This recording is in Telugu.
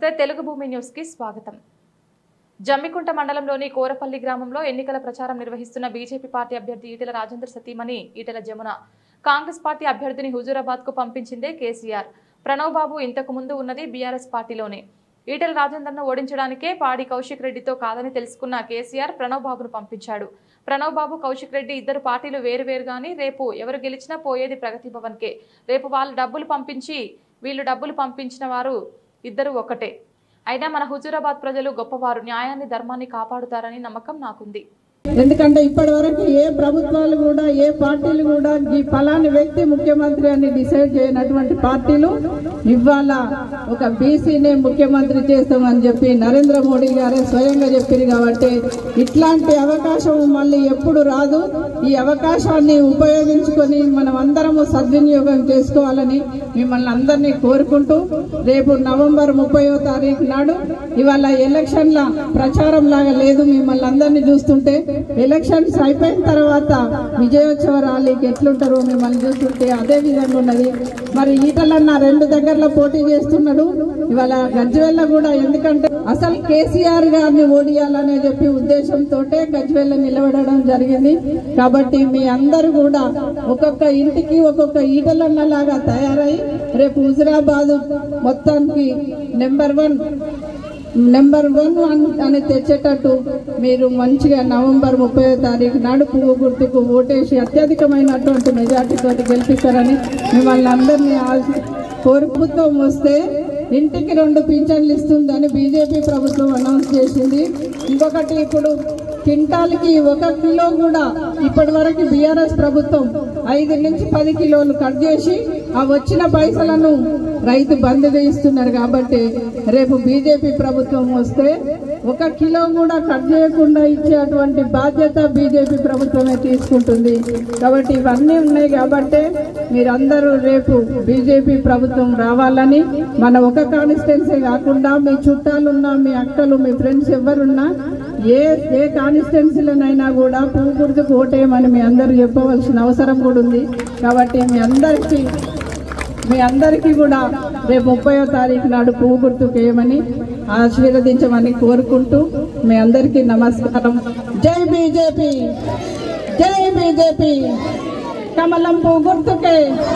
నమస్తే తెలుగు భూమి న్యూస్ కి స్వాగతం జమ్మికుంట మండలంలోని కోరపల్లి గ్రామంలో ఎన్నికల ప్రచారం నిర్వహిస్తున్న బీజేపీ పార్టీ అభ్యర్థి ఈటెల రాజేందర్ సతీమణి ఈటెల జమున కాంగ్రెస్ పార్టీ అభ్యర్థిని హుజూరాబాద్ కు పంపించిందే కేసీఆర్ ప్రణవ్ బాబు ఇంతకు ముందు ఉన్నది బీఆర్ఎస్ పార్టీలోనే ఈటెల రాజేందర్ను ఓడించడానికే పాడి కౌశిక్ రెడ్డితో కాదని తెలుసుకున్న కేసీఆర్ ప్రణవ్ బాబును పంపించాడు ప్రణవ్ బాబు కౌశిక్ రెడ్డి ఇద్దరు పార్టీలు వేరువేరుగాని రేపు ఎవరు గెలిచినా పోయేది ప్రగతి భవన్కే రేపు వాళ్ళు డబ్బులు పంపించి వీళ్ళు డబ్బులు పంపించిన వారు ఇద్దరు ఒకటే అయినా మన హుజూరాబాద్ ప్రజలు గొప్పవారు న్యాయాన్ని ధర్మాన్ని కాపాడుతారని నమ్మకం నాకుంది ఎందుకంటే ఇప్పటి వరకు ఏ ప్రభుత్వాలు కూడా ఏ పార్టీలు కూడా ఈ ఫలాని వ్యక్తి ముఖ్యమంత్రి అని డిసైడ్ చేయనటువంటి పార్టీలు ఇవాళ ఒక బీసీనే ముఖ్యమంత్రి చేస్తామని చెప్పి నరేంద్ర మోడీ గారే స్వయంగా చెప్పింది కాబట్టి ఇట్లాంటి అవకాశం మళ్ళీ ఎప్పుడు రాదు ఈ అవకాశాన్ని ఉపయోగించుకొని మనం అందరము సద్వినియోగం చేసుకోవాలని మిమ్మల్ని అందరినీ కోరుకుంటూ రేపు నవంబర్ ముప్పయో తారీఖు నాడు ఇవాళ ఎలక్షన్ల ప్రచారం లాగా లేదు మిమ్మల్ని అందరినీ చూస్తుంటే ఎలక్షన్స్ అయిపోయిన తర్వాత విజయోత్సవ ర్యాలీకి ఎట్లుంటారో మిమ్మల్ని చూస్తుంటే అదే విధంగా ఉన్నది మరి ఈటలన్న రెండు దగ్గరలో పోటీ చేస్తున్నాడు ఇవాళ గజ్వెల్ల కూడా ఎందుకంటే అసలు కేసీఆర్ గారిని ఓడియాలనే చెప్పి ఉద్దేశంతో గజ్వెల్ల నిలబడడం జరిగింది కాబట్టి మీ అందరూ కూడా ఒక్కొక్క ఇంటికి ఒక్కొక్క ఈటలన్న లాగా తయారై రేపు హుజరాబాద్ మొత్తానికి number one number one one అని తెచ్చేటట్టు మీరు మంచిగా నవంబర్ ముప్పై తారీఖు నాడు పువ్వు గుర్తుకు ఓటేసి అత్యధికమైనటువంటి మెజార్టీతో గెలిపిస్తారని మిమ్మల్ని అందరినీ ఆశ- ప్రభుత్వం వస్తే ఇంటికి రెండు పింఛన్లు ఇస్తుందని బీజేపీ ప్రభుత్వం అనౌన్స్ చేసింది ఇంకొకటి ఇప్పుడు క్వింటాల్కి ఒక కిలో కూడా ఇప్పటి వరకు బీఆర్ఎస్ ప్రభుత్వం ఐదు నుంచి పది కిలోలు కట్ చేసి ఆ వచ్చిన పైసలను రైతు బంధుగా ఇస్తున్నారు కాబట్టి రేపు బీజేపీ ప్రభుత్వం వస్తే ఒక కిలో కూడా కట్ చేయకుండా ఇచ్చేటువంటి బాధ్యత బీజేపీ ప్రభుత్వమే తీసుకుంటుంది కాబట్టి ఇవన్నీ ఉన్నాయి కాబట్టి మీరందరూ రేపు బీజేపీ ప్రభుత్వం రావాలని మన ఒక కాన్స్టిట్యున్సీ కాకుండా మీ చుట్టాలున్నా మీ అక్కలు మీ ఫ్రెండ్స్ ఎవరున్నా ఏ ఏ కాన్స్టిట్యున్సీలనైనా కూడా పువ్వు గుర్తుకు ఓటేయమని మీ అందరూ చెప్పవలసిన అవసరం కూడా ఉంది కాబట్టి మీ అందరికీ మీ అందరికీ కూడా రేపు ముప్పయో తారీఖు నాడు పువ్వు గుర్తుకు వేయమని ఆశీర్వదించమని కోరుకుంటూ మీ అందరికీ నమస్కారం జై బీజేపీ జై బీజేపీ కమలం పువ్వు గుర్తుకే